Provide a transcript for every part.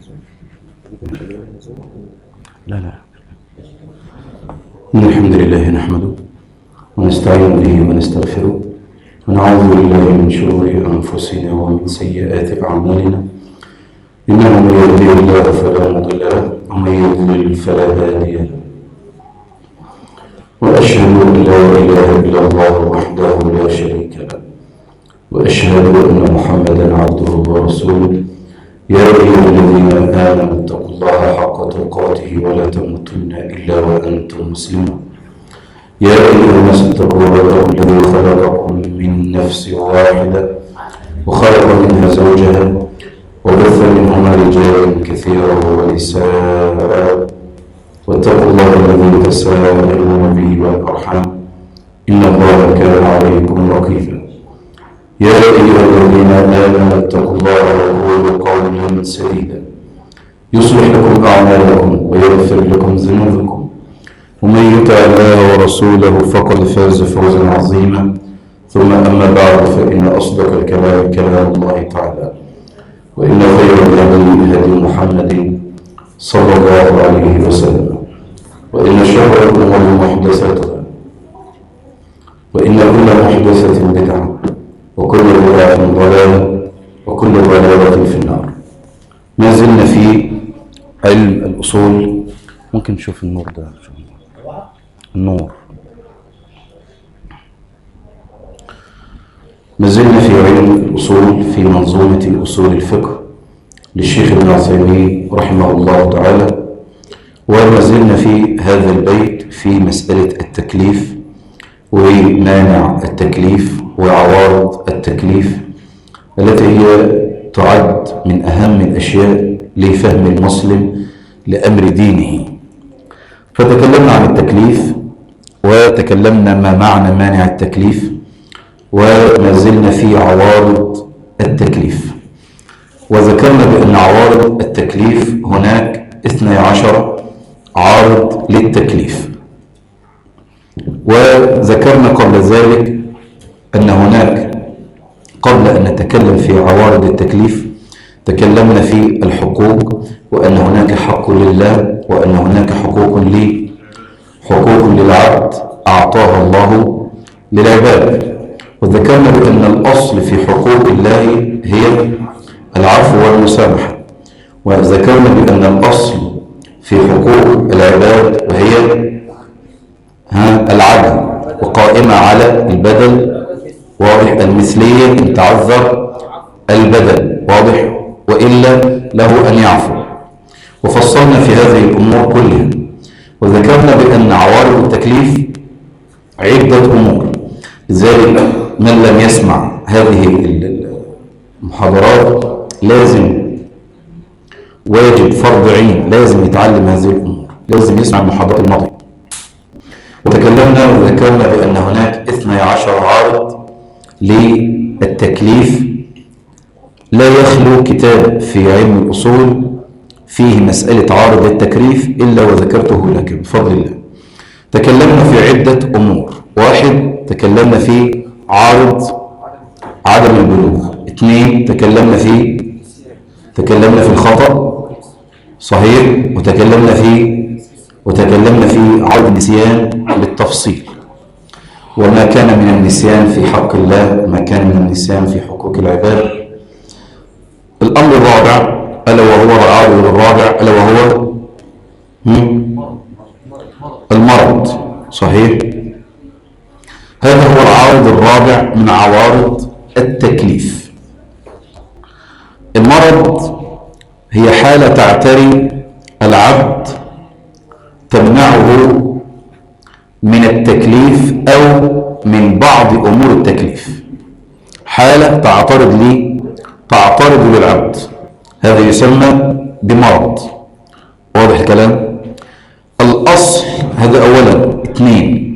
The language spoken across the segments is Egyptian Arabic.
لا لا إن الحمد لله نحمده ونستعين به ونستغفره ونعوذ بالله من شرور أنفسنا ومن سيئات أعمالنا إنه من يهدي الله فلا مضل له ومن يضلل فلا هادي له وأشهد أن لا إله إلا الله وحده لا شريك له وأشهد أن محمدا عبده ورسوله يا أيها الذين آمنوا اتقوا الله حق تقاته ولا تموتن إلا وأنتم مسلمون يا أيها الناس اتقوا ربكم الذي خلقكم من نفس واحدة وخلق منها زوجها وبث منهما رجالا كثيرا ونساء واتقوا الله الذي تساءلون به والأرحام إن الله كان عليكم رقيبا يا أيها الذين آمنوا اتقوا الله وقولوا قولا سديدا يصلح لكم أعمالكم ويغفر لكم ذنوبكم ومن يطع الله ورسوله فقد فاز فوزا عظيما ثم أما بعد فإن أصدق الكلام كلام الله تعالى وإن خير الهدي هدي محمد صلى الله عليه وسلم وإن شر الأمور محدثاتها وإن كل محدثة بدعة وكل بدعة ضلالة وكل ضلالة في النار ما زلنا في علم الأصول ممكن نشوف النور ده النور ما زلنا في علم الأصول في منظومة أصول الفقه للشيخ ابن عثيمين رحمه الله تعالى وما زلنا في هذا البيت في مسألة التكليف ومانع التكليف وعوارض التكليف التي هي تعد من أهم الأشياء لفهم المسلم لأمر دينه فتكلمنا عن التكليف وتكلمنا ما معنى مانع التكليف وما زلنا في عوارض التكليف وذكرنا بأن عوارض التكليف هناك 12 عارض للتكليف وذكرنا قبل ذلك أن هناك قبل أن نتكلم في عوارض التكليف تكلمنا في الحقوق وأن هناك حق لله وأن هناك حقوق لي حقوق للعبد أعطاها الله للعباد وذكرنا بأن الأصل في حقوق الله هي العفو والمسامحة وذكرنا بأن الأصل في حقوق العباد وهي ها العدل وقائمة على البدل واضح المثلية إن تعذر البدل واضح وإلا له أن يعفو وفصلنا في هذه الأمور كلها وذكرنا بأن عوارض التكليف عدة أمور لذلك من لم يسمع هذه المحاضرات لازم واجب فرض عين لازم يتعلم هذه الأمور لازم يسمع المحاضرات الماضية وتكلمنا وذكرنا بأن هناك 12 عارض للتكليف لا يخلو كتاب في علم الأصول فيه مسألة عارض التكليف إلا وذكرته لك بفضل الله تكلمنا في عدة أمور واحد تكلمنا في عارض عدم البلوغ اثنين تكلمنا في تكلمنا في الخطأ صحيح وتكلمنا في وتكلمنا في عرض النسيان بالتفصيل وما كان من النسيان في حق الله وما كان من النسيان في حقوق العباد الأمر الرابع ألا وهو العارض الرابع ألا وهو المرض صحيح هذا هو العارض الرابع من عوارض التكليف المرض هي حالة تعتري العبد تمنعه من التكليف أو من بعض أمور التكليف حالة تعترض لي تعترض للعبد هذا يسمى بمرض واضح الكلام الأصل هذا أولا اثنين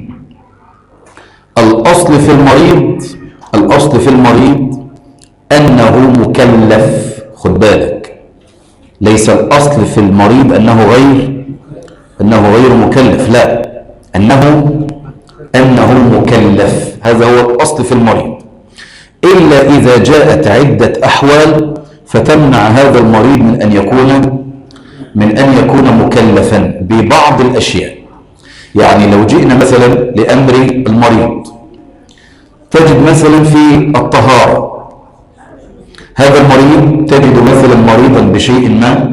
الأصل في المريض الأصل في المريض أنه مكلف خد بالك ليس الأصل في المريض أنه غير أنه غير مكلف لا أنه أنه مكلف هذا هو الأصل في المريض إلا إذا جاءت عدة أحوال فتمنع هذا المريض من أن يكون من أن يكون مكلفا ببعض الأشياء يعني لو جئنا مثلا لأمر المريض تجد مثلا في الطهارة هذا المريض تجد مثلا مريضا بشيء ما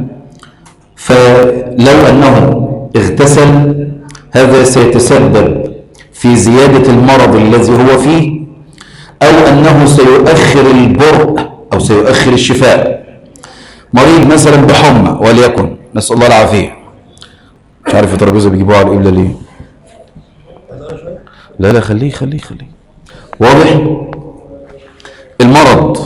فلو أنه اغتسل هذا سيتسبب في زيادة المرض الذي هو فيه أو أنه سيؤخر البرء أو سيؤخر الشفاء مريض مثلا بحمى وليكن نسأل الله العافية مش عارف الترابيزة بيجيبوها على القبلة ليه لا لا خليه خليه خليه واضح المرض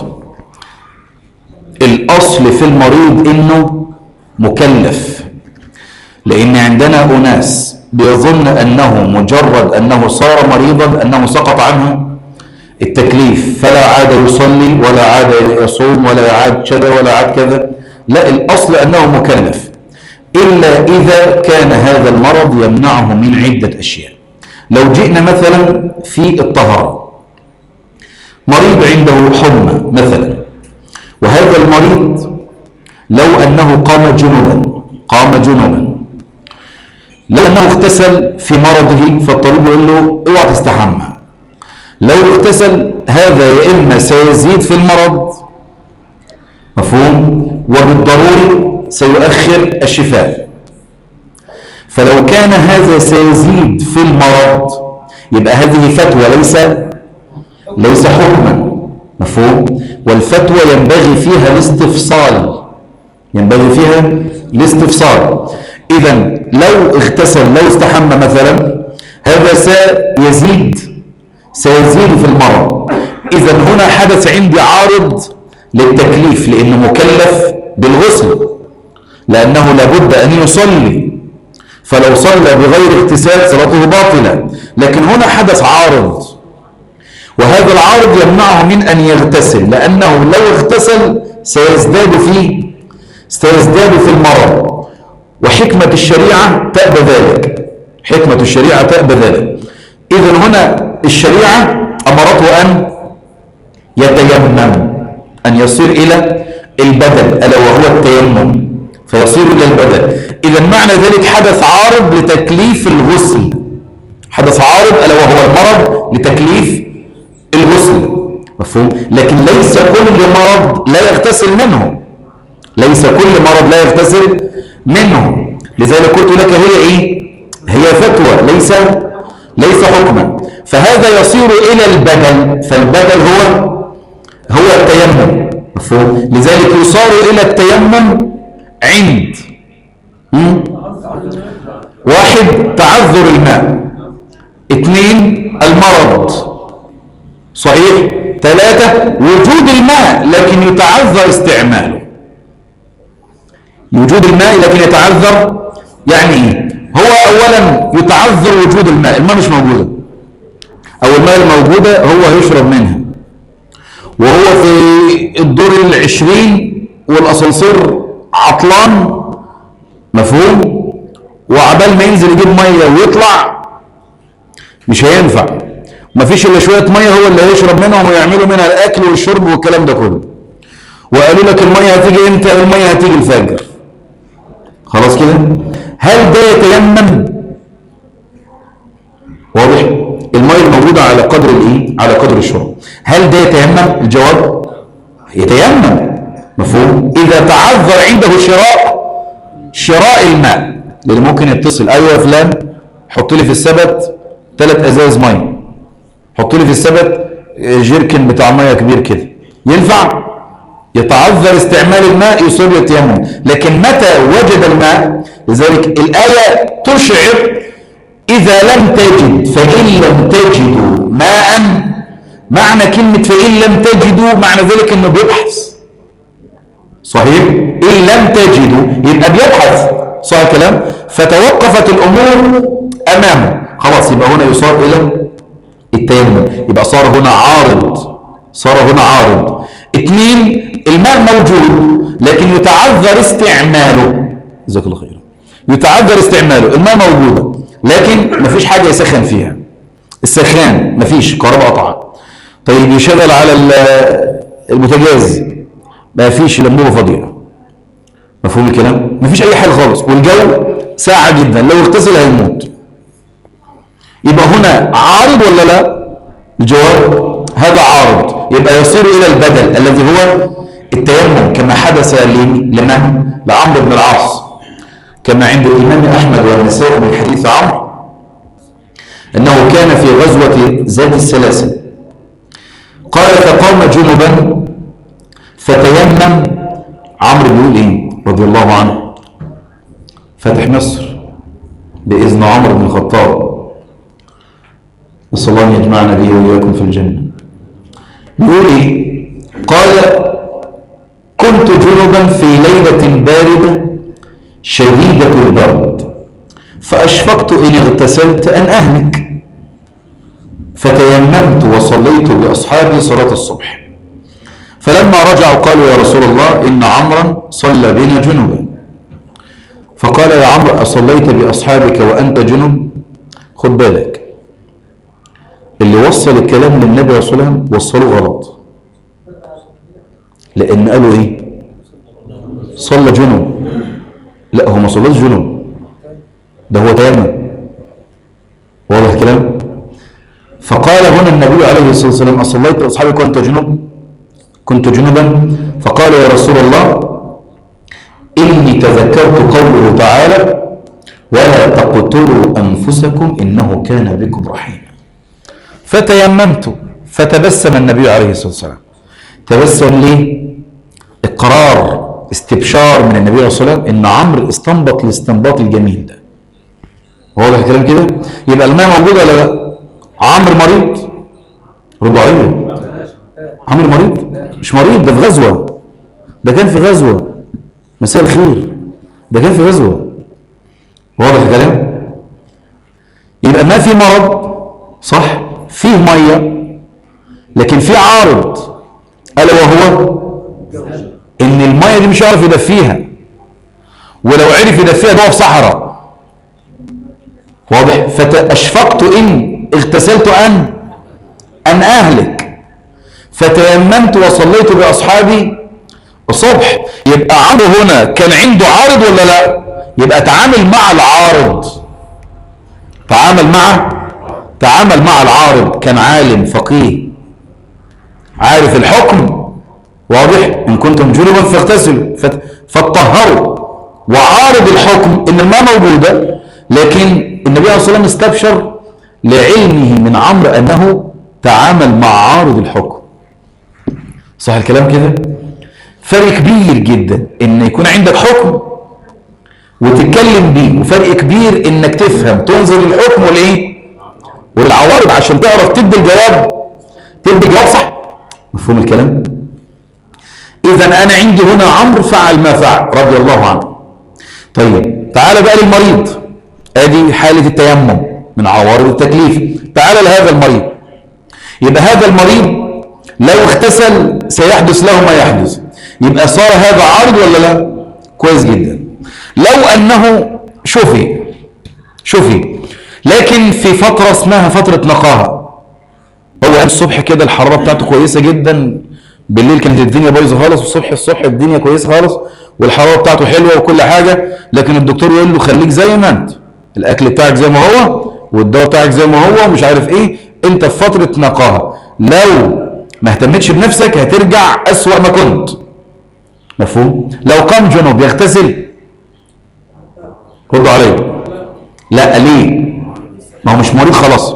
الأصل في المريض إنه مكلف لأن عندنا أناس بيظن أنه مجرد أنه صار مريضا أنه سقط عنه التكليف فلا عاد يصلي ولا عاد يصوم ولا عاد كذا ولا عاد كذا لا الأصل أنه مكلف إلا إذا كان هذا المرض يمنعه من عدة أشياء لو جئنا مثلا في الطهارة مريض عنده حمى مثلا وهذا المريض لو أنه قام جنوبا قام جنوبا لو أنه اغتسل في مرضه فالطبيب يقول له اوعى تستحمى لو اغتسل هذا يا إما سيزيد في المرض مفهوم وبالضروري سيؤخر الشفاء فلو كان هذا سيزيد في المرض يبقى هذه فتوى ليس ليس حكما مفهوم والفتوى ينبغي فيها الاستفصال ينبغي فيها الاستفصال إذا لو اغتسل لو استحمى مثلا هذا سيزيد سيزيد في المرض إذا هنا حدث عندي عارض للتكليف لأنه مكلف بالغسل لأنه لابد أن يصلي فلو صلى بغير اغتسال صلاته باطلة لكن هنا حدث عارض وهذا العارض يمنعه من أن يغتسل لأنه لو اغتسل سيزداد في سيزداد في المرض وحكمة الشريعة تأبى ذلك حكمة الشريعة تأبى ذلك إذن هنا الشريعة أمرته أن يتيمم أن يصير إلى البدن ألا وهو التيمم فيصير إلى البدن إذا معنى ذلك حدث عارض لتكليف الغسل حدث عارض ألا وهو المرض لتكليف الغسل مفهوم لكن ليس كل مرض لا يغتسل منه ليس كل مرض لا يغتسل منه لذلك قلت لك هي ايه هي فتوى ليس ليس حكما فهذا يصير الى البدل فالبدل هو هو التيمم مفهوم لذلك يصار الى التيمم عند واحد تعذر الماء اثنين المرض صحيح ثلاثة وجود الماء لكن يتعذر استعماله وجود الماء لكن يتعذر يعني ايه هو اولا يتعذر وجود الماء الماء مش موجودة او الماء الموجودة هو يشرب منها وهو في الدور العشرين والاسانسير عطلان مفهوم وعبال ما ينزل يجيب ميه ويطلع مش هينفع مفيش الا شويه ميه هو اللي هيشرب منهم ويعملوا منها الاكل والشرب والكلام ده كله وقالوا لك الميه هتيجي امتى الميه هتيجي الفجر خلاص كده هل ده يتيمم واضح الميه الموجوده على قدر الايه على قدر الشرب هل ده يتيمم الجواب يتيمم مفهوم اذا تعذر عنده شراء شراء الماء لان ممكن يتصل ايوه يا فلان حط لي في السبت ثلاث ازايز ميه حط لي في السبت جيركن بتاع ميه كبير كده ينفع يتعذر استعمال الماء يصير التيمم لكن متى وجد الماء لذلك الآية تشعر إذا لم تجد فإن لم تجدوا ماء معنى كلمة فإن لم تجدوا معنى ذلك أنه بيبحث صحيح إن لم تجدوا يبقى بيبحث صح الكلام فتوقفت الأمور أمامه خلاص يبقى هنا يصار إلى التيمم يبقى صار هنا عارض صار هنا عارض اثنين الماء موجود لكن يتعذر استعماله جزاك الله خير يتعذر استعماله الماء موجودة لكن مفيش حاجة يسخن فيها السخان مفيش كهرباء قطعت طيب يشغل على البوتاجاز ما فيش الانبوبه فاضيه مفهوم الكلام مفيش اي حاجه خالص والجو ساعه جدا لو اغتسل هيموت يبقى هنا عارض ولا لا الجواب هذا عارض يبقى يصير الى البدل الذي هو التيمم كما حدث لمن لعمرو بن العاص كما عند الامام احمد والنسائي من حديث عمرو انه كان في غزوه ذات السلاسل قال فقام جنبا فتيمم عمرو بيقول ايه رضي الله عنه فتح مصر باذن عمرو بن الخطاب نسال الله ان يجمعنا به واياكم في الجنه بيقول ايه قال كنت جنبا في ليله بارده شديده البرد فاشفقت ان اغتسلت ان اهلك فتيممت وصليت باصحابي صلاه الصبح فلما رجعوا قالوا يا رسول الله إن عمرا صلى بنا جنبا فقال يا عمرو أصليت بأصحابك وأنت جنب خد بالك اللي وصل الكلام للنبي صلى الله عليه وسلم وصلوه غلط لأن قالوا إيه صلى جنب لا هو ما صلاش جنب ده هو تيمم واضح الكلام فقال هنا النبي عليه الصلاة والسلام أصليت بأصحابك وأنت جنب كنت جنبا فقال يا رسول الله إني تذكرت قوله تعالى ولا تقتلوا أنفسكم إنه كان بكم رحيما فتيممت فتبسم النبي عليه الصلاة والسلام تبسم ليه إقرار استبشار من النبي عليه الصلاة والسلام إن عمرو استنبط الاستنباط الجميل ده واضح الكلام كده يبقى الماء موجود ولا لا عمرو مريض رضاعيه عمرو مريض مش مريض ده في غزوة ده كان في غزوة مساء الخير ده كان في غزوة واضح الكلام يبقى ما في مرض صح فيه مية لكن في عارض ألا وهو إن المية دي مش هيعرف يدفيها ولو عرف يدفيها ده في صحراء واضح فأشفقت إن اغتسلت أن أن أهلك فتيممت وصليت بأصحابي الصبح يبقى عمرو هنا كان عنده عارض ولا لا يبقى تعامل مع العارض تعامل مع تعامل مع العارض كان عالم فقيه عارف الحكم واضح ان كنتم جنبا فاغتسلوا فاتطهروا وعارض الحكم ان الماء موجوده لكن النبي عليه الصلاه والسلام استبشر لعلمه من عمرو انه تعامل مع عارض الحكم صح الكلام كده فرق كبير جدا ان يكون عندك حكم وتتكلم بيه وفرق كبير انك تفهم تنظر الحكم والايه والعوارض عشان تعرف تدي الجواب تدي الجواب صح مفهوم الكلام اذا انا عندي هنا عمرو فعل ما فعل رضي الله عنه طيب تعال بقى للمريض ادي حاله التيمم من عوارض التكليف تعال لهذا المريض يبقى هذا المريض لو اغتسل سيحدث له ما يحدث يبقى صار هذا عارض ولا لا كويس جدا لو انه شفي شفي لكن في فترة اسمها فترة نقاهة هو الصبح كده الحرارة بتاعته كويسة جدا بالليل كانت الدنيا بايظة خالص والصبح الصبح الدنيا كويسة خالص والحرارة بتاعته حلوة وكل حاجة لكن الدكتور يقول له خليك زي ما انت الاكل بتاعك زي ما هو والدواء بتاعك زي ما هو ومش عارف ايه انت في فترة نقاهة لو ما اهتمتش بنفسك هترجع أسوأ ما كنت مفهوم لو قام جنوب يغتسل ردوا علي لا ليه ما هو مش مريض خلاص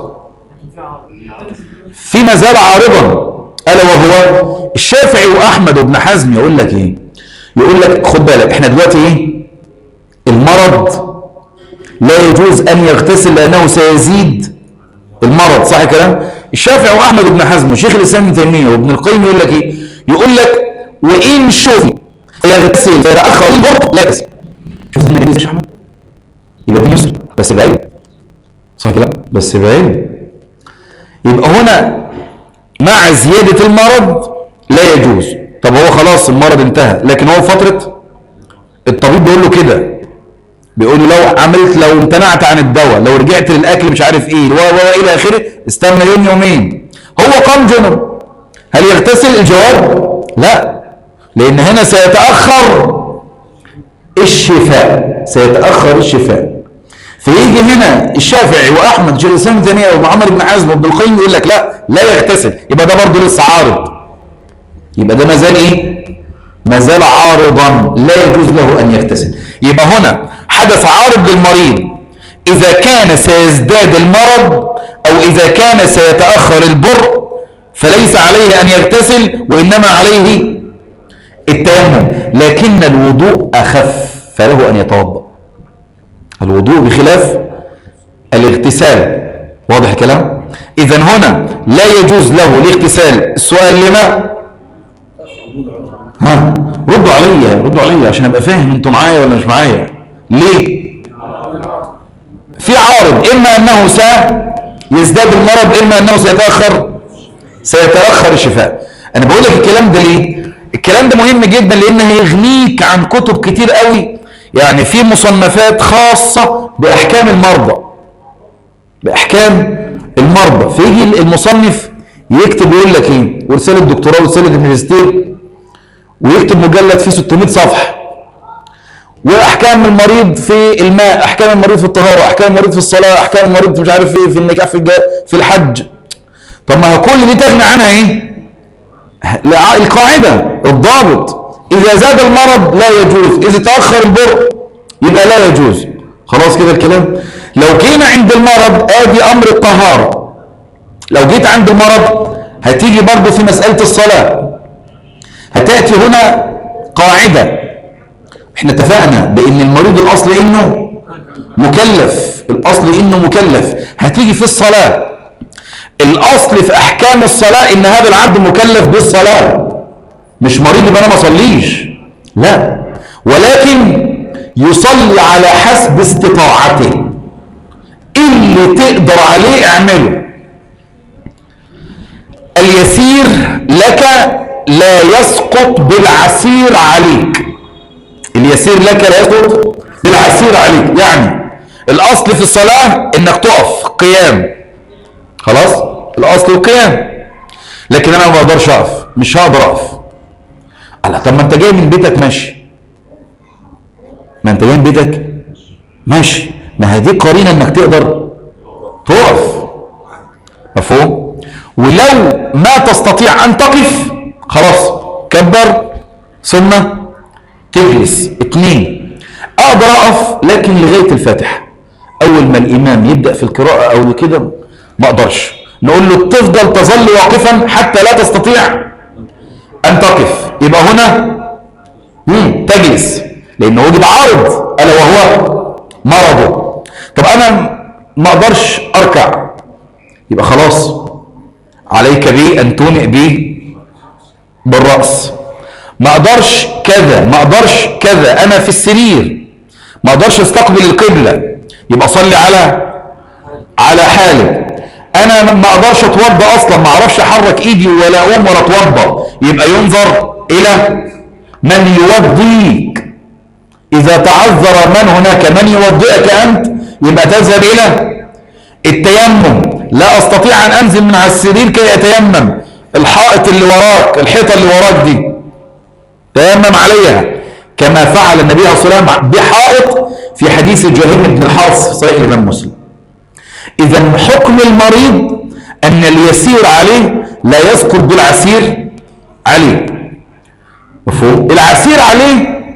في ما زال عارضا الا وهو الشافعي واحمد وابن حزم يقول لك ايه يقول لك خد بالك احنا دلوقتي ايه المرض لا يجوز ان يغتسل لانه سيزيد المرض صح الكلام الشافعي واحمد بن حزم وشيخ الاسلام ابن تيميه وابن القيم يقول لك ايه يقول لك وان شفي يغتسل فيتاخر الوقت لا يغتسل شوف النبي يا احمد يبقى دي يسر بس بعيد صح كده بس بعيد يبقى هنا مع زياده المرض لا يجوز طب هو خلاص المرض انتهى لكن هو فتره الطبيب بيقول له كده بيقول له لو عملت لو امتنعت عن الدواء لو رجعت للاكل مش عارف ايه و الى اخره استنى يوم يومين هو قام جنب هل يغتسل الجواب لا لأن هنا سيتأخر الشفاء سيتأخر الشفاء فيجي هنا الشافعي وأحمد شيخ الإسلام تيمية ومعمر بن حزم وابن القيم يقول لك لا لا يغتسل يبقى ده برضه لسه عارض يبقى ده ما زال إيه؟ ما زال عارضا لا يجوز له أن يغتسل يبقى هنا حدث عارض للمريض إذا كان سيزداد المرض أو إذا كان سيتأخر البر فليس عليه أن يغتسل وإنما عليه التيمم لكن الوضوء أخف فله أن يتوضأ الوضوء بخلاف الاغتسال واضح الكلام إذا هنا لا يجوز له الاغتسال السؤال لما ها ردوا عليا ردوا عليا عشان ابقى فاهم انتوا معايا ولا مش معايا ليه في عارض اما انه سيزداد المرض اما انه سيتاخر سيتاخر الشفاء انا بقول لك الكلام ده ليه الكلام ده مهم جدا لان هيغنيك عن كتب كتير قوي يعني في مصنفات خاصه باحكام المرضى باحكام المرضى فيجي المصنف يكتب يقول لك ايه ورساله دكتوراه ورساله الماجستير ويكتب مجلد فيه 600 صفحه واحكام المريض في الماء احكام المريض في الطهاره احكام المريض في الصلاه احكام المريض في مش عارف ايه في النكاح في الجا في الحج طب ما هو كل دي تغني عنها ايه لا- القاعده الضابط اذا زاد المرض لا يجوز اذا تاخر البر يبقى لا يجوز خلاص كده الكلام لو جينا عند المرض ادي امر الطهاره لو جيت عند المرض هتيجي برضه في مساله الصلاه هتاتي هنا قاعده احنا اتفقنا بان المريض الاصل انه مكلف الاصل انه مكلف هتيجي في الصلاة الاصل في احكام الصلاة ان هذا العبد مكلف بالصلاة مش مريض يبقى انا ما اصليش لا ولكن يصلي على حسب استطاعته اللي تقدر عليه اعمله اليسير لك لا يسقط بالعسير عليك اليسير لك لا يسقط بالعسير عليك يعني الاصل في الصلاة انك تقف قيام خلاص الاصل القيام لكن انا ما بقدرش اقف مش هقدر اقف الله طب ما انت جاي من بيتك ماشي ما انت جاي من بيتك ماشي ما هي دي قرينه انك تقدر تقف مفهوم ولو ما تستطيع ان تقف خلاص كبر ثم تجلس اتنين اقدر اقف لكن لغايه الفاتحه اول ما الامام يبدا في القراءه او كده ما اقدرش نقول له تفضل تظل واقفا حتى لا تستطيع ان تقف يبقى هنا مم. تجلس لانه وجد عارض الا وهو مرضه طب انا ما اقدرش اركع يبقى خلاص عليك بي ان تومئ بي بالراس ما اقدرش كذا ما اقدرش كذا انا في السرير ما اقدرش استقبل القبلة يبقى صلي على على حالي انا ما اقدرش اتوضى اصلا ما اعرفش احرك ايدي ولا اقوم ولا اتوضى يبقى ينظر الى من يوضيك اذا تعذر من هناك من يوضئك انت يبقى تذهب الى التيمم لا استطيع ان انزل من على السرير كي اتيمم الحائط اللي وراك الحيطه اللي وراك دي تيمم عليها كما فعل النبي عليه الصلاه والسلام بحائط في حديث جهيم بن الحارث في صحيح الامام مسلم اذا حكم المريض ان اليسير عليه لا يسقط بالعسير عليه مفهوم العسير عليه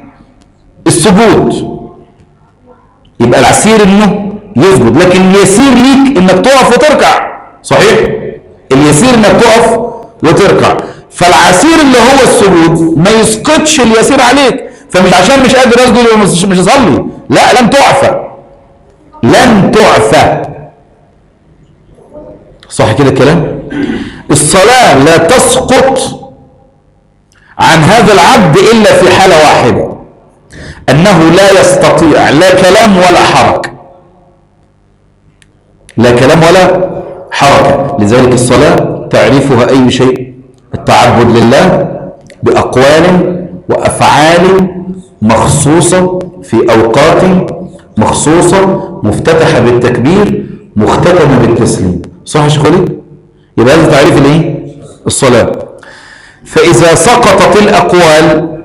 السجود يبقى العسير انه يسجد لكن اليسير ليك انك تقف وتركع صحيح اليسير انك تقف وتركع فالعسير اللي هو السجود ما يسقطش اليسير عليك فمش عشان مش قادر اسجد ومش مش اصلي لا لن تعفى لن تعفى صح كده الكلام الصلاة لا تسقط عن هذا العبد إلا في حالة واحدة أنه لا يستطيع لا كلام ولا حركة لا كلام ولا حركة لذلك الصلاة تعرفها أي شيء التعبد لله بأقوال وأفعال مخصوصة في أوقات مخصوصة مفتتحة بالتكبير مختتمة بالتسليم صح يا شيخ وليد؟ يبقى هذا تعريف الايه؟ الصلاة فإذا سقطت الأقوال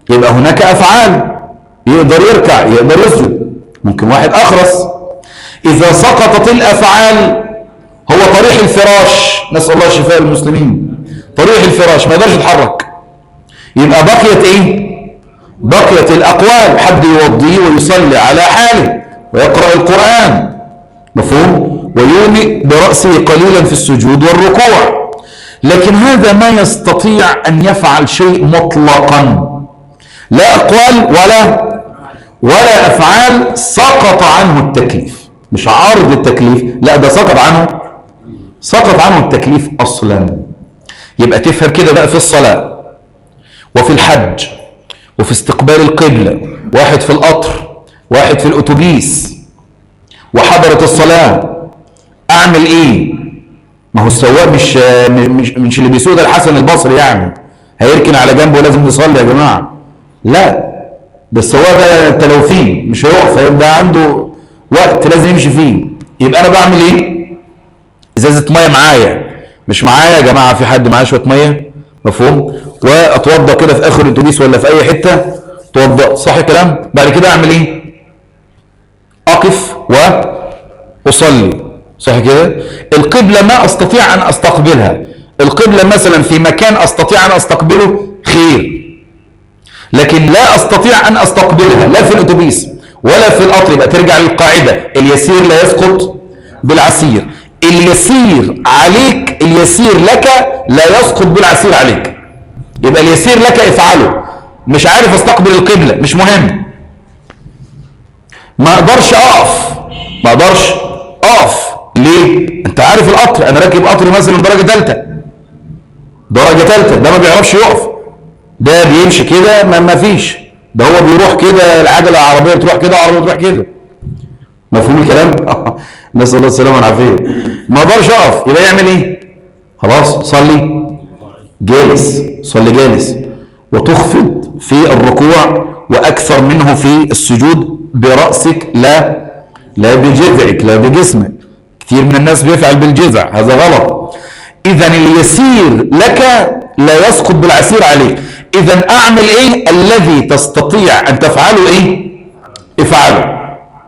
يبقى هناك أفعال يقدر يركع يقدر يسجد ممكن واحد أخرس إذا سقطت الأفعال هو طريح الفراش نسأل الله شفاء المسلمين طريح الفراش ما يقدرش يتحرك يبقى بقيت إيه بقيت الأقوال حد يوضيه ويصلي على حاله ويقرأ القرآن مفهوم ويومئ برأسه قليلا في السجود والركوع لكن هذا ما يستطيع أن يفعل شيء مطلقا لا أقوال ولا ولا أفعال سقط عنه التكليف مش عارض التكليف لا ده سقط عنه سقط عنه التكليف أصلا يبقى تفهم كده بقى في الصلاة وفي الحج وفي استقبال القبلة واحد في القطر واحد في الأتوبيس وحضرت الصلاة أعمل إيه ما هو السواق مش مش مش اللي بيسوق ده الحسن البصري يعني هيركن على جنبه ولازم يصلي يا جماعة لا ده السواق ده تلوثين مش هيقف هيبقى عنده وقت لازم يمشي فيه يبقى أنا بعمل إيه ازازه ميه معايا مش معايا يا جماعه في حد معاه شويه ميه مفهوم واتوضى كده في اخر الاتوبيس ولا في اي حته اتوضى صح الكلام بعد كده اعمل ايه اقف واصلي صح كده القبله ما استطيع ان استقبلها القبله مثلا في مكان استطيع ان استقبله خير لكن لا استطيع ان استقبلها لا في الاتوبيس ولا في القطر يبقى ترجع للقاعده اليسير لا يسقط بالعسير اليسير عليك اليسير لك لا يسقط بالعسير عليك يبقى اليسير لك افعله مش عارف استقبل القبلة مش مهم ما اقدرش اقف ما اقدرش اقف ليه انت عارف القطر انا راكب قطر مثلا درجة ثالثة درجة ثالثة ده ما بيعرفش يقف ده بيمشي كده ما ما فيش ده هو بيروح كده العجلة العربية تروح كده العربية تروح كده مفهوم الكلام نسال الله السلامه والعافيه ما اقدرش اقف يبقى يعمل ايه خلاص صلي جالس صلي جالس وتخفض في الركوع واكثر منه في السجود براسك لا لا بجذعك لا بجسمك كثير من الناس بيفعل بالجذع هذا غلط اذا اليسير لك لا يسقط بالعسير عليك اذا اعمل ايه الذي تستطيع ان تفعله ايه افعله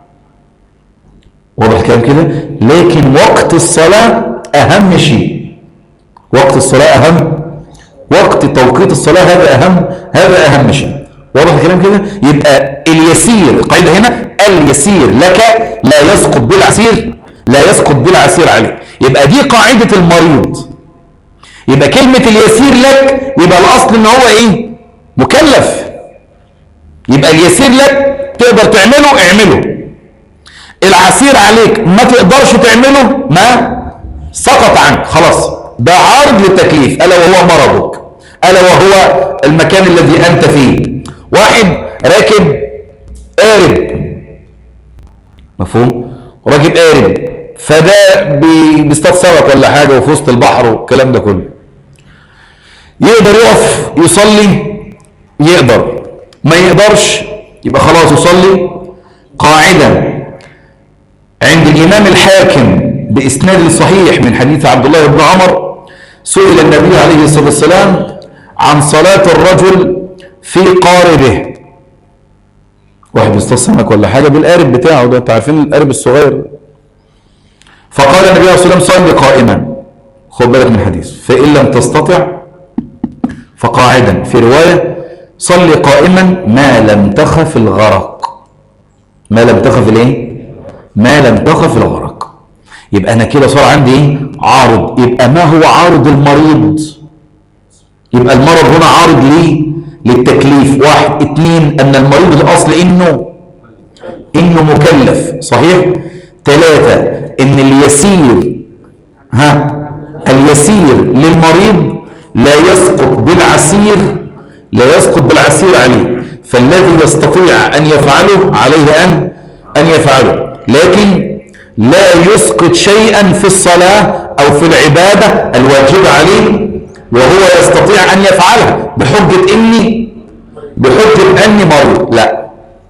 واضح الكلام كده لكن وقت الصلاة أهم شيء وقت الصلاة أهم وقت توقيت الصلاة هذا أهم هذا أهم شيء واضح الكلام كده يبقى اليسير القاعدة هنا اليسير لك لا يسقط بالعسير لا يسقط بالعسير عليك يبقى دي قاعدة المريض يبقى كلمة اليسير لك يبقى الأصل إن هو إيه مكلف يبقى اليسير لك تقدر تعمله اعمله العسير عليك ما تقدرش تعمله ما سقط عنك خلاص ده عارض للتكليف ألا وهو مرضك ألا وهو المكان الذي أنت فيه واحد راكب قارب مفهوم راكب قارب فده بي- بيصطاد سمك ولا حاجة وفي وسط البحر والكلام ده كله يقدر يقف يصلي يقدر ما يقدرش يبقى خلاص يصلي قاعدا عند الإمام الحاكم بإسناد صحيح من حديث عبد الله بن عمر سئل النبي عليه الصلاة والسلام عن صلاة الرجل في قاربه واحد بيصطاد سمك ولا حاجة بالقارب بتاعه ده انتوا عارفين القارب الصغير فقال النبي عليه الصلاة والسلام صلي قائما خد بالك من الحديث فإن لم تستطع فقاعدا في رواية صلي قائما ما لم تخف الغرق ما لم تخف الايه ما لم تخف الغرق يبقى انا كده صار عندي ايه عارض يبقى ما هو عارض المريض يبقى المرض هنا عارض ليه للتكليف واحد اتنين ان المريض الاصل انه انه مكلف صحيح ثلاثة ان اليسير ها اليسير للمريض لا يسقط بالعسير لا يسقط بالعسير عليه فالذي يستطيع ان يفعله عليه ان ان يفعله لكن لا يسقط شيئا في الصلاة او في العبادة الواجبة عليه وهو يستطيع ان يفعلها بحجة اني بحجة اني مريض لا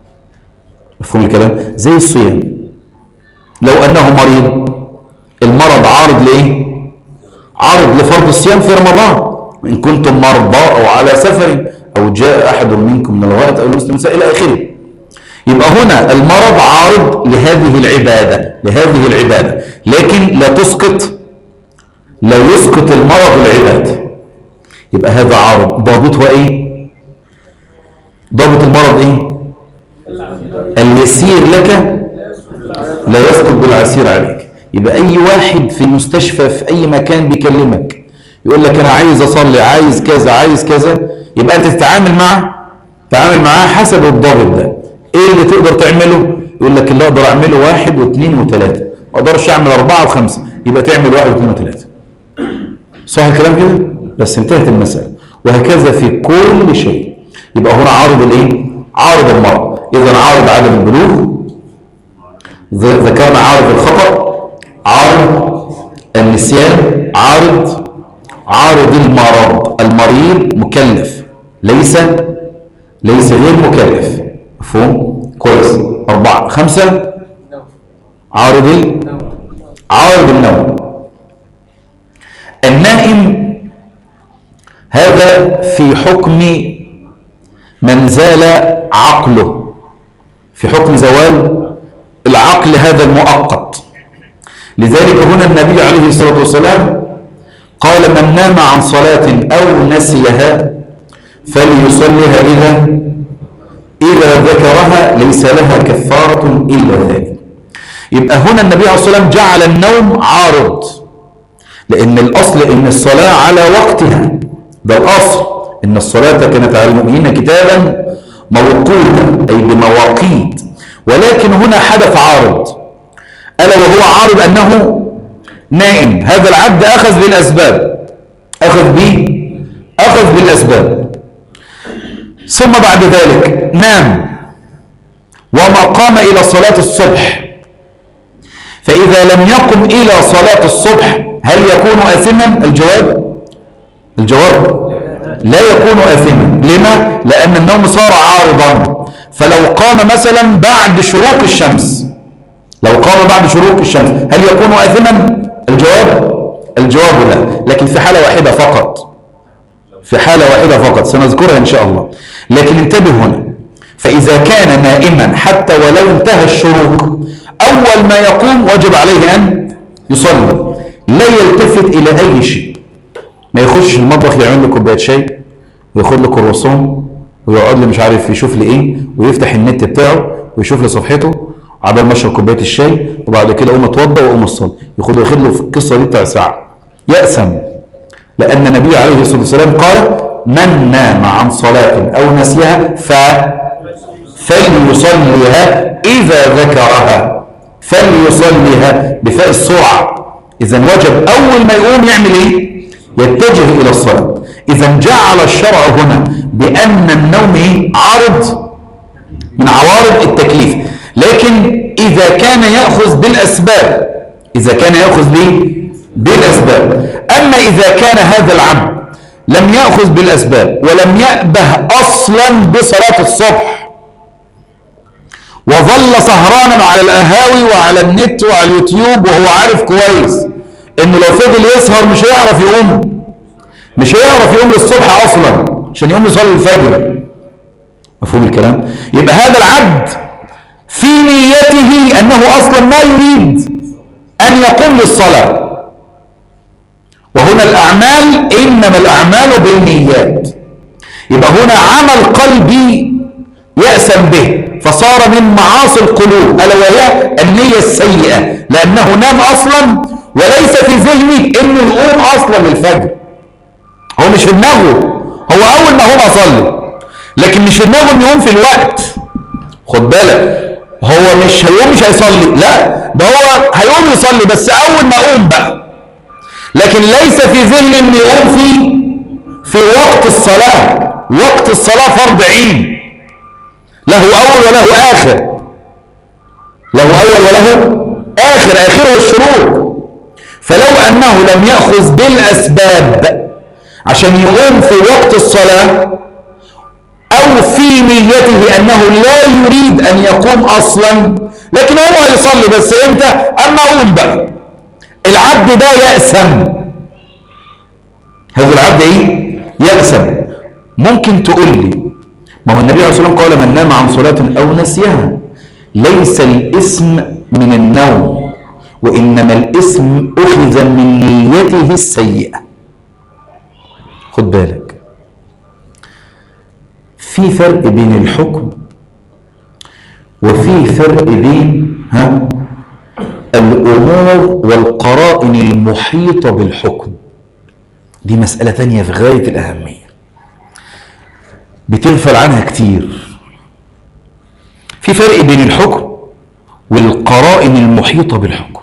مفهوم الكلام زي الصيام لو انه مريض المرض عارض لايه عارض لفرض الصيام في رمضان ان كنتم مرضى او على سفر أو جاء أحد منكم من الغائط أو المسلم إلى آخره يبقى هنا المرض عارض لهذه العبادة لهذه العبادة لكن لا تسقط لا يسقط المرض العبادة يبقى هذا عارض ضابطه ايه ضابط المرض ايه اليسير لك لا يسقط بالعسير عليك يبقى اي واحد في المستشفى في اي مكان بيكلمك يقول لك انا عايز اصلي عايز كذا عايز كذا يبقى انت تتعامل معه تعامل معاه حسب الضابط ده ايه اللي تقدر تعمله يقول لك اللي اقدر اعمله واحد واثنين وثلاثة ما اقدرش اعمل اربعة وخمسة يبقى تعمل واحد واثنين وثلاثة صح الكلام كده بس انتهت المسألة وهكذا في كل شيء يبقى هنا عارض الايه عارض المرض اذا عارض عدم البلوغ ذ- ذكرنا عارض الخطأ عارض النسيان عارض عارض المرض المريض مكلف ليس ليس غير مكلف مفهوم كويس أربعة خمسة عارض ال- عارض النوم النائم هذا في حكم من زال عقله في حكم زوال العقل هذا المؤقت لذلك هنا النبي عليه الصلاة والسلام قال من نام عن صلاة أو نسيها فليصليها إذا إذا ذكرها ليس لها كفارة إلا ذلك يبقى هنا النبي عليه الصلاة والسلام جعل النوم عارض لأن الأصل إن الصلاة على وقتها ده الأصل إن الصلاة كانت على المؤمنين كتابا موقوتا أي بمواقيت ولكن هنا حدث عارض ألا وهو عارض أنه نائم هذا العبد أخذ بالأسباب أخذ به أخذ بالأسباب ثم بعد ذلك نام وما قام إلى صلاة الصبح فإذا لم يقم إلى صلاة الصبح هل يكون آثما الجواب الجواب لا يكون آثما لما لأن النوم صار عارضا فلو قام مثلا بعد شروق الشمس لو قام بعد شروق الشمس هل يكون آثما الجواب الجواب لا لكن في حالة واحدة فقط في حالة واحدة فقط سنذكرها إن شاء الله لكن انتبه هنا فإذا كان نائما حتى ولو انتهى الشروق أول ما يقوم وجب عليه أن يصلي لا يلتفت إلى أي شيء ما يخش المطبخ يعمل له كوباية شاي وياخد له كرواسون ويقعد لي مش عارف يشوف لي ايه ويفتح النت بتاعه ويشوف لي صفحته عبال ما اشرب كوبايه الشاي وبعد كده اقوم اتوضى واقوم اصلي ياخد ياخد له في القصه دي بتاع ساعه يأسم لأن النبي عليه الصلاة والسلام قال من نام عن صلاة أو نسيها ف فليصليها إذا ذكرها فليصليها بفاء السرعة إذا وجب أول ما يقوم يعمل إيه؟ يتجه إلى الصلاة إذا جعل الشرع هنا بأن النوم إيه؟ عارض من عوارض التكليف لكن إذا كان يأخذ بالأسباب إذا كان يأخذ به بالأسباب أما إذا كان هذا العبد لم يأخذ بالأسباب ولم يأبه أصلا بصلاة الصبح وظل سهرانا على القهاوي وعلى النت وعلى اليوتيوب وهو عارف كويس انه لو فضل يسهر مش هيعرف يقوم مش هيعرف يقوم للصبح اصلا عشان يقوم يصلي الفجر مفهوم الكلام يبقى هذا العبد في نيته انه اصلا ما يريد ان يقوم للصلاه وهنا الاعمال انما الاعمال بالنيات يبقى هنا عمل قلبي يأسم به فصار من معاصي القلوب ألا وهي النية السيئة لأنه نام أصلا وليس في ذهنه إنه يقوم أصلا للفجر هو مش في دماغه هو أول ما هو أصلي لكن مش في دماغه إنه يقوم في الوقت خد بالك هو مش هيقوم مش هيصلي لا ده هو هيقوم يصلي بس أول ما أقوم بقى لكن ليس في ذهنه إنه يقوم في في وقت الصلاة وقت الصلاة فرض عين له أول وله آخر له أول وله آخر آخره الشروط فلو أنه لم يأخذ بالأسباب عشان يقوم في وقت الصلاة أو في نيته أنه لا يريد أن يقوم أصلا لكن هو هيصلي بس إمتى أما أقوم بقى العبد ده يأسم هذا العبد إيه يأسم ممكن تقول لي ما هو النبي عليه الصلاة والسلام قال من نام عن صلاة أو نسيها ليس الاسم من النوم وإنما الاسم أخذ من نيته السيئة خد بالك في فرق بين الحكم وفي فرق بين ها الأمور والقرائن المحيطة بالحكم دي مسألة تانية في غاية الأهمية بتغفل عنها كتير في فرق بين الحكم والقرائن المحيطة بالحكم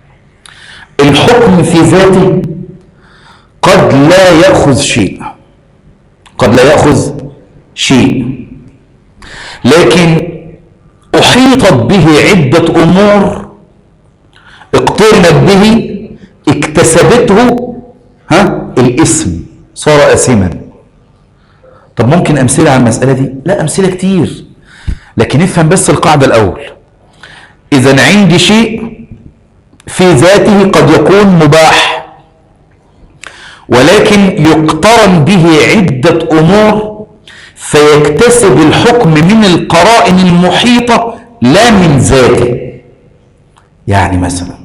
الحكم في ذاته قد لا يأخذ شيء قد لا يأخذ شيء لكن أحيطت به عدة أمور اقترنت به اكتسبته ها الاسم صار أسما طب ممكن أمثلة على المسألة دي لا أمثلة كتير لكن افهم بس القاعدة الأول إذا عندي شيء في ذاته قد يكون مباح ولكن يقترن به عدة أمور فيكتسب الحكم من القرائن المحيطة لا من ذاته يعني مثلا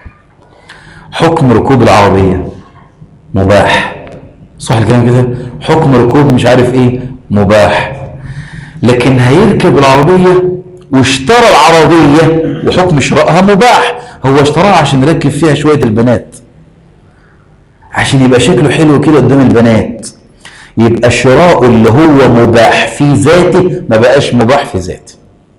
حكم ركوب العربية مباح صح الكلام كده حكم ركوب مش عارف ايه مباح لكن هيركب العربية واشترى العربية وحكم شرائها مباح هو اشتراها عشان يركب فيها شوية البنات عشان يبقى شكله حلو كده قدام البنات يبقى الشراء اللي هو مباح في ذاته ما بقاش مباح في ذاته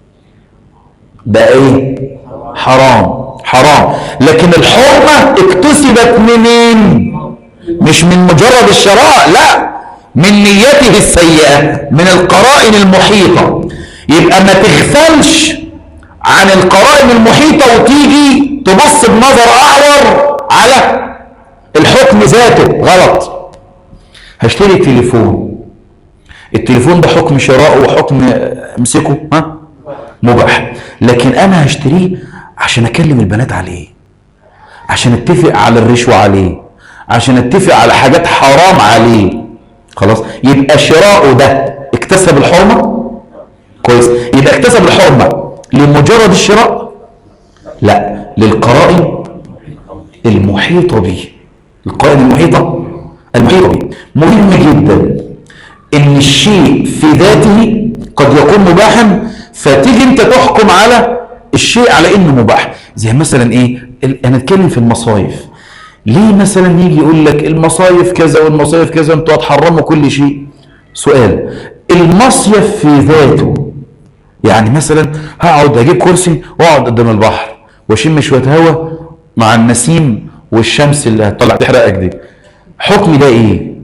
بقى ايه حرام حرام لكن الحرمة اكتسبت منين مش من مجرد الشراء لا من نيته السيئة من القرائن المحيطة يبقى ما تغفلش عن القرائن المحيطة وتيجي تبص بنظر أعور على الحكم ذاته غلط هشتري تليفون التليفون ده حكم شراءه وحكم امسكه ها مباح لكن انا هشتريه عشان اكلم البنات عليه عشان اتفق على الرشوة عليه عشان اتفق على حاجات حرام عليه خلاص يبقى شراؤه ده اكتسب الحرمة كويس يبقى اكتسب الحرمة لمجرد الشراء لا للقرائن المحيطة به القرائن المحيطة المحيطة به مهم جدا ان الشيء في ذاته قد يكون مباحا فتيجي انت تحكم على الشيء على انه مباح زي مثلا ايه ال- انا اتكلم في المصايف ليه مثلا يجي يقول لك المصايف كذا والمصايف كذا انتوا هتحرموا كل شيء سؤال المصيف في ذاته يعني مثلا هقعد اجيب كرسي واقعد قدام البحر واشم شويه هوا مع النسيم والشمس اللي هتطلع تحرقك دي حكمي ده ايه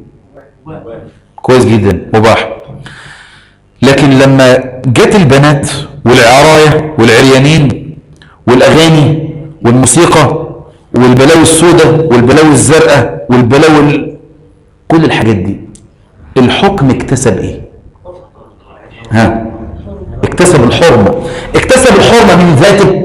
كويس جدا مباح لكن لما جت البنات والعراية والعريانين والأغاني والموسيقى والبلاوي السوداء والبلاوي الزرقاء والبلاوي ال... كل الحاجات دي الحكم اكتسب ايه ها اكتسب الحرمة اكتسب الحرمة من ذاته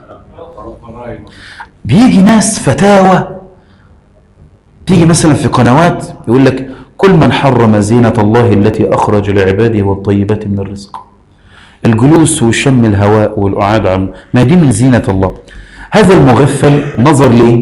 بيجي ناس فتاوى تيجي مثلا في قنوات يقول لك كل من حرم زينة الله التي أخرج لعباده والطيبات من الرزق الجلوس وشم الهواء والقعاد عن ما دي من زينة الله هذا المغفل نظر لإيه؟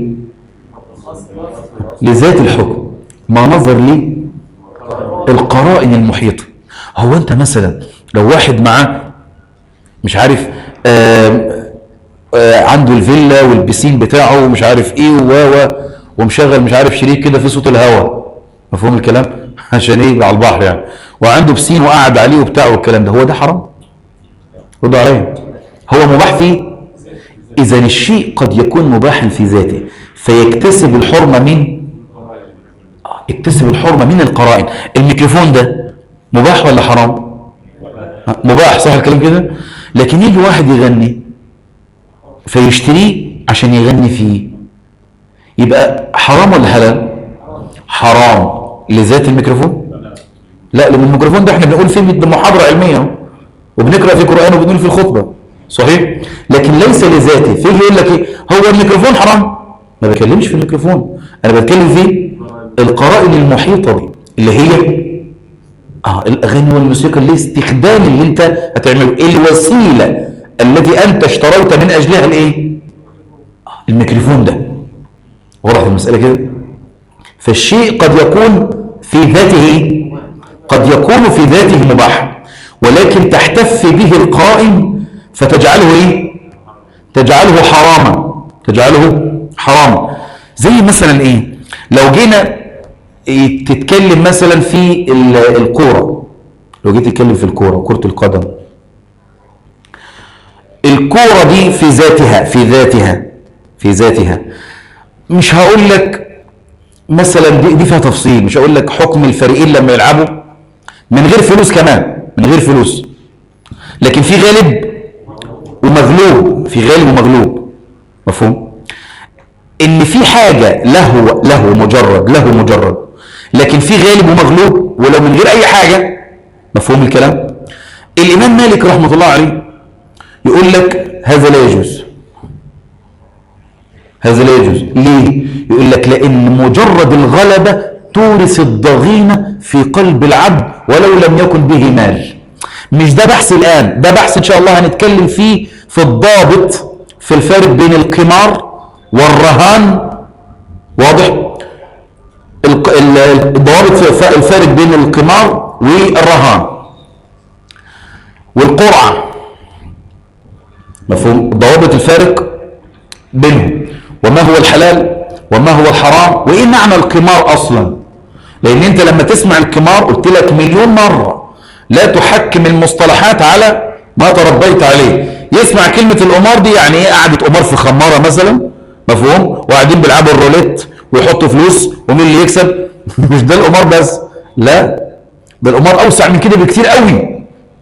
لذات الحكم ما نظر ليه القرائن المحيطة هو أنت مثلا لو واحد معاه مش عارف آم، آه، عنده الفيلا والبسين بتاعه ومش عارف ايه و و ومشغل مش عارف شريك كده في صوت الهواء مفهوم الكلام عشان ايه على البحر يعني وعنده بسين وقعد عليه وبتاع والكلام ده هو ده حرام رد عليا هو مباح فيه اذا الشيء قد يكون مباحا في ذاته فيكتسب الحرمه من آه، يكتسب الحرمه من القرائن الميكروفون ده مباح ولا حرام آه، مباح صح الكلام كده لكن يجي واحد يغني فيشتريه عشان يغني فيه يبقى حرام ولا حلال حرام لذات الميكروفون لا لان الميكروفون ده احنا بنقول فيه ده محاضره علميه اهو وبنقرا في قران وبنقول في الخطبه صحيح لكن ليس لذاته فيه يقول لك ايه هو الميكروفون حرام ما بتكلمش في الميكروفون انا بتكلم في القرائن المحيطه به اللي هي اه الاغاني والموسيقى الاستخدام اللي انت هتعمله الوسيله التي انت اشتريت من اجلها الايه آه، الميكروفون ده واضح المساله كده فالشيء قد يكون في ذاته قد يكون في ذاته مباح ولكن تحتف به القائم فتجعله ايه تجعله حراما تجعله حراما زي مثلا ايه لو جينا إيه تتكلم مثلا في ال- الكوره لو جيت تتكلم في الكوره كره القدم الكوره دي في ذاتها في ذاتها في ذاتها مش هقول لك مثلا دي, دي فيها تفصيل مش هقول لك حكم الفريقين لما يلعبوا من غير فلوس كمان من غير فلوس لكن في غالب ومغلوب في غالب ومغلوب مفهوم ان في حاجه له له مجرد له مجرد لكن في غالب ومغلوب ولو من غير اي حاجه مفهوم الكلام الامام مالك رحمه الله عليه يقول لك هذا لا يجوز هذا لا يجوز ليه يقول لك لان مجرد الغلبه تورث الضغينه في قلب العبد ولو لم يكن به مال مش ده بحث الان ده بحث ان شاء الله هنتكلم فيه في الضابط في الفارق بين القمار والرهان واضح الق- ال- الضوابط في الف- الفارق بين القمار والرهان والقرعه مفهوم ضوابط الفارق بينهم وما هو الحلال وما هو الحرام وايه معنى القمار اصلا لان انت لما تسمع القمار قلت لك مليون مره لا تحكم المصطلحات على ما تربيت عليه يسمع كلمه القمار دي يعني ايه قعده قمار في خماره مثلا مفهوم وقاعدين بيلعبوا الروليت ويحطوا فلوس ومين اللي يكسب مش ده القمار بس لا ده القمار اوسع من كده بكتير قوي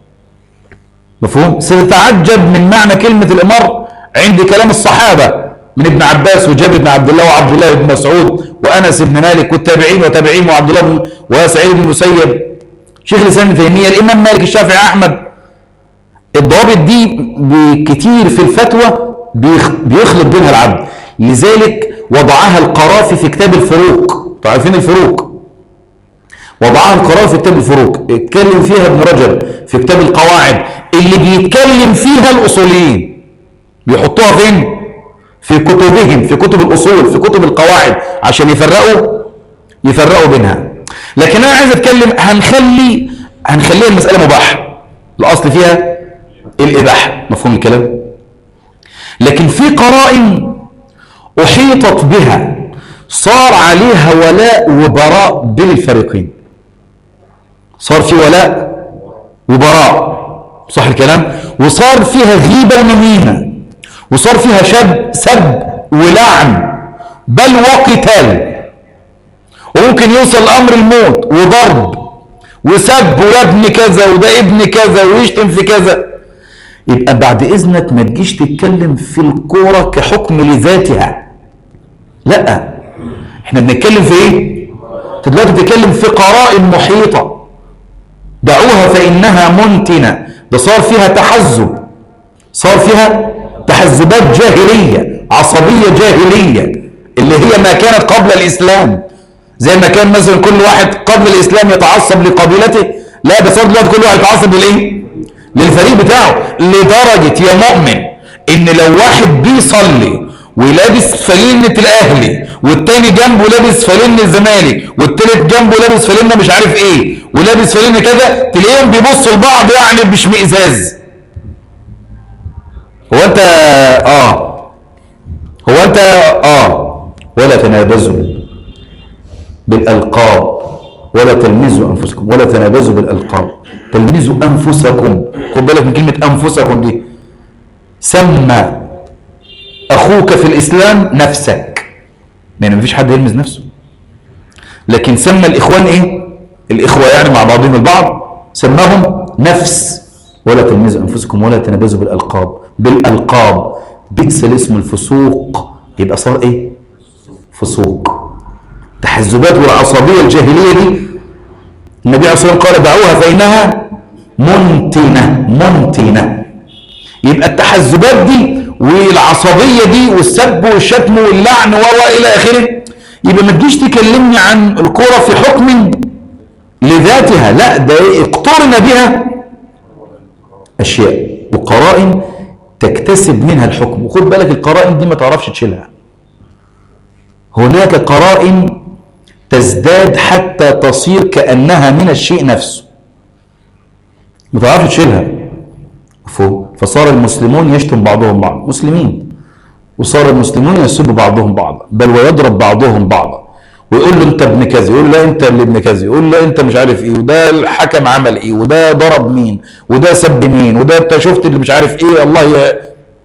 مفهوم ستتعجب من معنى كلمة الإمار عند كلام الصحابة من ابن عباس وجابر بن عبد الله وعبد الله بن مسعود وأنس بن مالك والتابعين وتابعين وعبد الله بن وسعيد بن المسيب شيخ الإسلام ابن تيمية الإمام مالك الشافعي أحمد الضوابط دي كتير في الفتوى بيخ- بيخلط بينها العبد لذلك وضعها القرافي في كتاب الفروق عارفين الفروق وضعها القرار في كتاب الفروق اتكلم فيها ابن رجب في كتاب القواعد اللي بيتكلم فيها الاصوليين بيحطوها فين في كتبهم في كتب الاصول في كتب القواعد عشان يفرقوا يفرقوا بينها لكن انا عايز اتكلم هنخلي هنخليها المساله مباحه الاصل فيها الاباحه مفهوم الكلام لكن في قرائن احيطت بها صار عليها ولاء وبراء بين الفريقين صار في ولاء وبراء صح الكلام وصار فيها غيبة ونميمة وصار فيها شب سب ولعن بل وقتال وممكن يوصل الأمر الموت وضرب وسب وده ابن كذا وده ابن كذا ويشتم في كذا يبقى بعد إذنك ما تجيش تتكلم في الكورة كحكم لذاتها لا احنا بنتكلم في ايه انت دلوقتي بتتكلم في قرائن محيطه دعوها فانها منتنه ده صار فيها تحزب صار فيها تحزبات جاهليه عصبيه جاهليه اللي هي ما كانت قبل الاسلام زي ما كان مثلا كل واحد قبل الاسلام يتعصب لقبيلته لا ده صار دلوقتي كل واحد يتعصب للايه للفريق بتاعه لدرجه يا مؤمن ان لو واحد بيصلي ولابس فلينة الاهلي والتاني جنبه لابس فلينة الزمالك والتالت جنبه لابس فلينة مش عارف ايه ولابس فلينة كذا تلاقيهم بيبصوا لبعض يعني باشمئزاز هو انت اه هو انت اه ولا تنابزوا بالالقاب ولا تلمزوا انفسكم ولا تنابزوا بالالقاب تلمزوا انفسكم خد بالك من كلمه انفسكم دي سمى اخوك في الاسلام نفسك لان مفيش حد يلمز نفسه لكن سمى الاخوان ايه الاخوه يعني مع بعضهم البعض سماهم نفس ولا تلمزوا انفسكم ولا تنابزوا بالالقاب بالالقاب بئس الاسم الفسوق يبقى صار ايه فسوق التحزبات والعصبيه الجاهليه دي النبي عليه الصلاه والسلام قال دعوها فانها منتنه منتنه يبقى التحزبات دي والعصبيه دي والسب والشتم واللعن و الى اخره يبقى ما تجيش تكلمني عن الكوره في حكم لذاتها لا ده إيه؟ اقترن بها اشياء وقرائن تكتسب منها الحكم وخد بالك القرائن دي ما تعرفش تشيلها هناك قرائن تزداد حتى تصير كأنها من الشيء نفسه ما تعرفش تشيلها مفهوم فصار المسلمون يشتم بعضهم بعض مسلمين وصار المسلمون يسب بعضهم بعضا بل ويضرب بعضهم بعضا ويقول له انت ابن كذا يقول له انت اللي ابن كذا يقول له انت مش عارف ايه وده الحكم عمل ايه وده ضرب مين وده سب مين وده انت شفت اللي مش عارف ايه الله ي...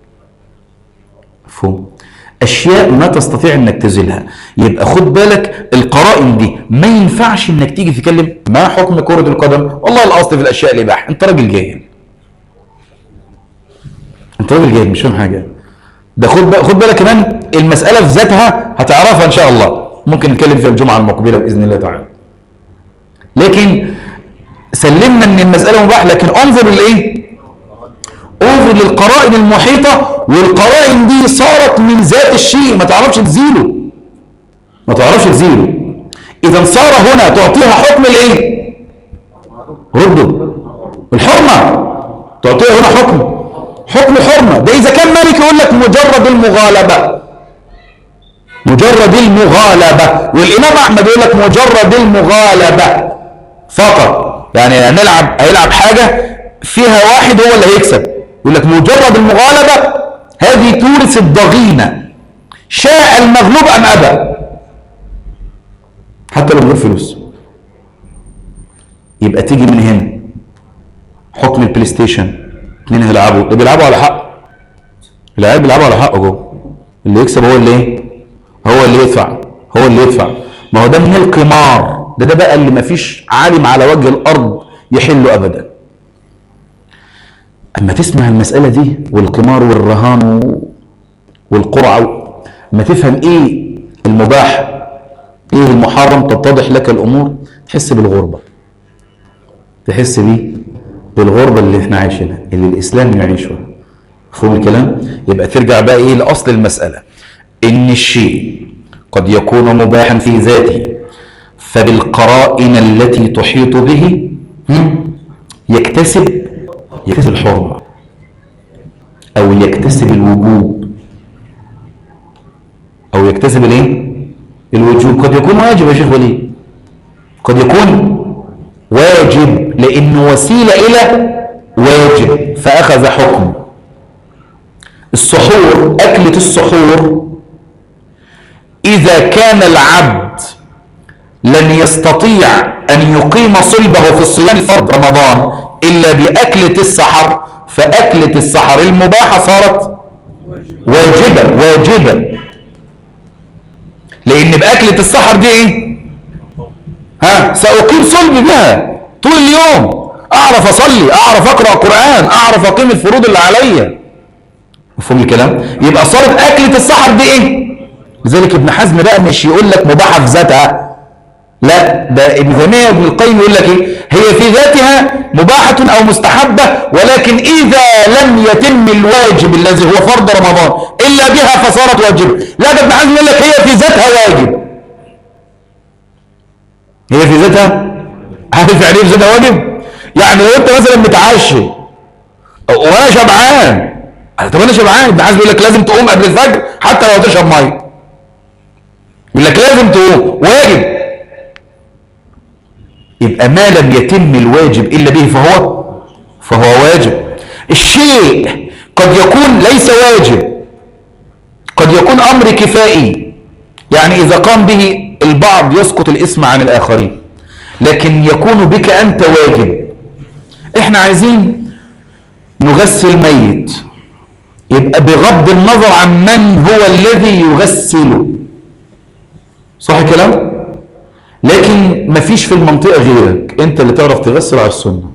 مفهوم اشياء ما تستطيع انك تزيلها يبقى خد بالك القرائن دي ما ينفعش انك تيجي تتكلم ما حكم كرة القدم والله الاصل في الاشياء الاباحه انت راجل جاهل انت راجل جاهل مش فاهم حاجه ده خد بالك خد بالك كمان المساله في ذاتها هتعرفها ان شاء الله ممكن نتكلم فيها الجمعه المقبله باذن الله تعالى لكن سلمنا ان المساله مباح لكن انظر لايه انظر للقرائن المحيطه والقرائن دي صارت من ذات الشيء ما تعرفش تزيله ما تعرفش تزيله اذا صار هنا تعطيها حكم الايه رده الحرمه تعطيها هنا حكم حكم الحرمه ده اذا كان مالك يقول لك مجرد المغالبه مجرد المغالبه والامام احمد يقول لك مجرد المغالبه فقط يعني هنلعب هيلعب حاجه فيها واحد هو اللي هيكسب يقول لك مجرد المغالبه هذه تورث الضغينه شاء المغلوب ام ابى حتى لو من غير فلوس يبقى تيجي من هنا حكم البلاي ستيشن اتنين هيلعبوا ده بيلعبوا على حق العيال بيلعبوا على حقه جوه اللي يكسب هو اللي ايه هو اللي يدفع هو اللي يدفع ما هو ده من القمار ده ده بقى اللي ما فيش عالم على وجه الارض يحله ابدا اما تسمع المساله دي والقمار والرهان والقرعه ما تفهم ايه المباح ايه المحرم تتضح لك الامور تحس بالغربه تحس بيه بالغربه اللي احنا عايشينها اللي الاسلام يعيشها مفهوم الكلام يبقى ترجع بقى ايه لاصل المساله ان الشيء قد يكون مباحا في ذاته فبالقرائن التي تحيط به هم، يكتسب يكتسب الحرمه او يكتسب الوجوب او يكتسب الايه الوجوب قد يكون واجب يا شيخ وليد قد يكون واجب لانه وسيله الى واجب فاخذ حكم السحور اكله السحور اذا كان العبد لن يستطيع ان يقيم صلبه في الصيام فرض رمضان الا باكله السحر فاكله السحر المباحه صارت واجبه واجبه لان باكله السحر دي ايه ها ساقيم صلبي بها طول اليوم اعرف اصلي اعرف اقرا قران اعرف اقيم الفروض اللي عليا مفهوم الكلام يبقى صارت اكله السحر دي ايه لذلك ابن حزم بقى مش يقول لك مباحه في ذاتها لا ده ابن تيميه وابن القيم يقول لك ايه هي في ذاتها مباحه او مستحبه ولكن اذا لم يتم الواجب الذي هو فرض رمضان الا بها فصارت واجبه لا ده ابن حزم يقول لك هي في ذاتها واجب هي في ذاتها عارف يعني ايه في ذاتها واجب يعني لو انت مثلا متعشي وانا شبعان طب انا شبعان ابن حزم يقول لك لازم تقوم قبل الفجر حتى لو تشرب ميه يقول لك لازم تقوم واجب يبقى ما لم يتم الواجب الا به فهو فهو واجب الشيء قد يكون ليس واجب قد يكون امر كفائي يعني اذا قام به البعض يسقط الاسم عن الاخرين لكن يكون بك انت واجب احنا عايزين نغسل ميت يبقى بغض النظر عن من هو الذي يغسله صح الكلام لكن مفيش في المنطقة غيرك انت اللي تعرف تغسل على السنة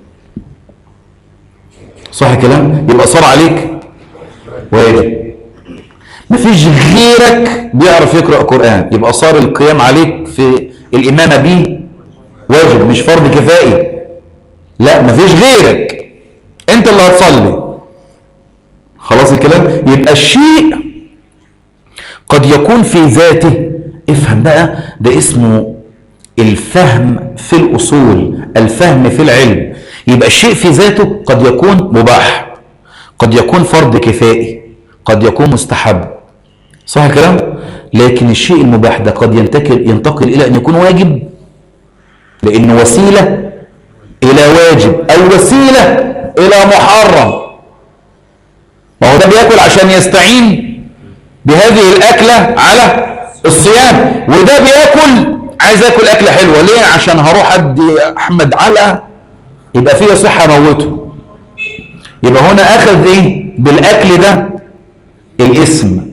صح الكلام يبقى صار عليك واجب مفيش غيرك بيعرف يقرأ قرآن يبقى صار القيام عليك في الإمامة به واجب مش فرض كفائي لا مفيش غيرك انت اللي هتصلي خلاص الكلام يبقى الشيء قد يكون في ذاته افهم بقى ده اسمه الفهم في الأصول الفهم في العلم يبقى الشيء في ذاته قد يكون مباح قد يكون فرض كفائي قد يكون مستحب صح الكلام لكن الشيء المباح ده قد ينتقل ينتقل إلى أن يكون واجب لأنه وسيلة إلى واجب أو وسيلة إلى محرم ما هو ده بياكل عشان يستعين بهذه الأكلة على الصيام وده بياكل عايز ياكل أكلة حلوة ليه عشان هروح أدي أحمد علقة يبقى فيها صحة موته يبقى هنا أخذ إيه بالأكل ده الاسم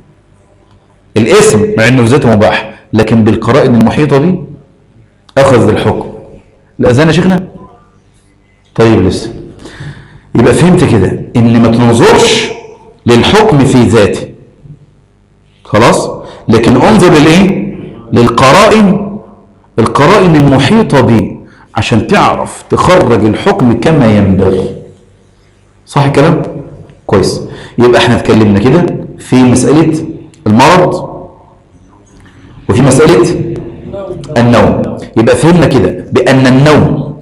الاسم مع إنه في ذاته مباح لكن بالقرائن المحيطة بيه أخذ الحكم الأذان يا شيخنا طيب لسه يبقى فهمت كده ان ما تنظرش للحكم في ذاته خلاص لكن انظر للايه للقرائن القرائن المحيطة به عشان تعرف تخرج الحكم كما ينبغي صح الكلام كويس يبقى احنا اتكلمنا كده في مسألة المرض وفي مسألة النوم يبقى فهمنا كده بأن النوم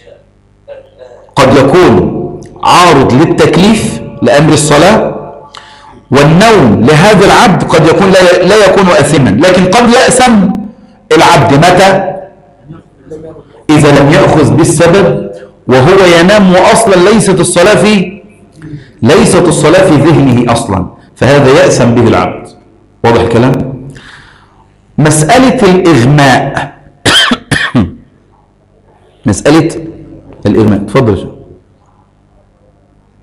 قد يكون عارض للتكليف لأمر الصلاة والنوم لهذا العبد قد يكون لا لا يكون أثما لكن قد يأثم العبد متى إذا لم يأخذ بالسبب وهو ينام وأصلا ليست الصلاة في ليست الصلاة في ذهنه أصلا فهذا يأثم به العبد واضح الكلام مسألة الإغماء مسألة الإغماء تفضل